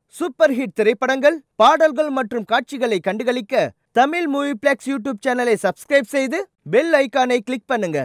Super hit திரைப்படங்கள் பாடல்கள் மற்றும் காட்சிகளை கண்டுகளிக்க தமிழ் மூவி பிளெக்ஸ் யூடியூப் சேனலை சப்ஸ்கிரைப் செய்து பெல் ஐகானை கிளிக் பண்ணுங்க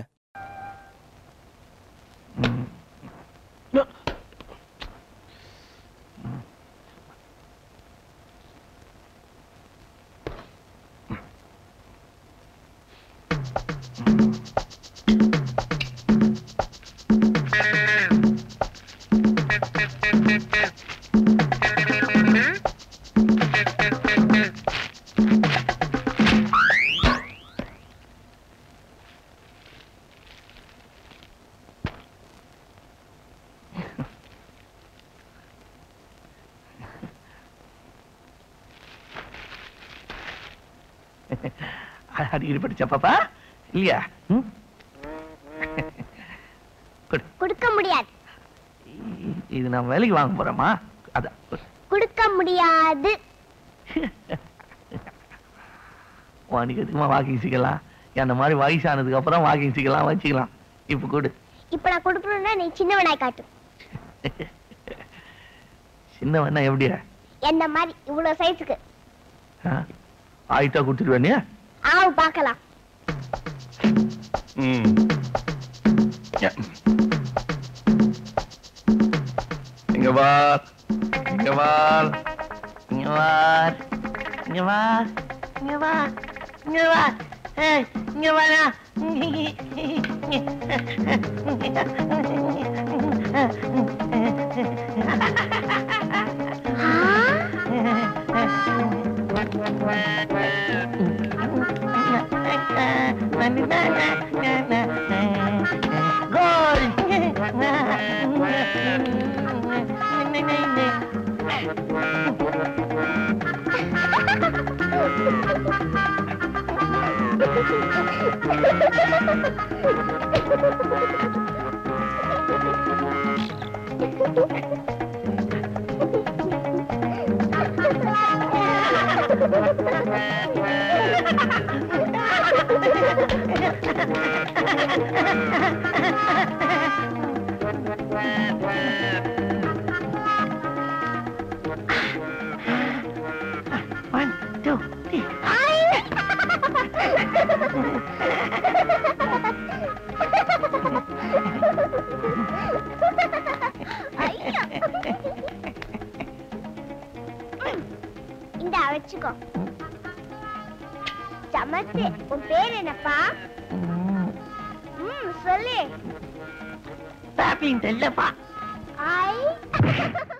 அடிக்கடி படிச்ச பாப்பா இல்லையா ம்? கொடு. கொடுக்க முடியாது இ- இது நான் வேலைக்கு வாங்க போறேமா அதான் கொடு. கொடுக்க முடியாது உனக்கு எதுக்குமா வாக்கிங் சிக்கலாம் அந்த மாதிரி வயசானதுக்கு அப்புறம் வாக்கிங் சிக்கலாம் வச்சுக்கலாம் இப்ப கொடு இப்ப நான் கொடுக்கணும்னா நீ சின்னவனாய் காட்டு சின்ன வேணா எப்படியா என்ன மாதிரி இவ்வளவு சைஸுக்கு ஆயிட்டா கொடுத்துருவேனே ஆவு பார்க்கலாம் ம் யா. இங்க வா இங்க வா இங்க வா இங்க வா இங்க வா இங்க வா ஏய் இங்க வாடா One, two, three. இந்த வச்சுக்கோ சமத்து உன் பேர் என்னப்பா ம், ம் சொல்லு பாப்பின்னு தெரியலப்பா ஐ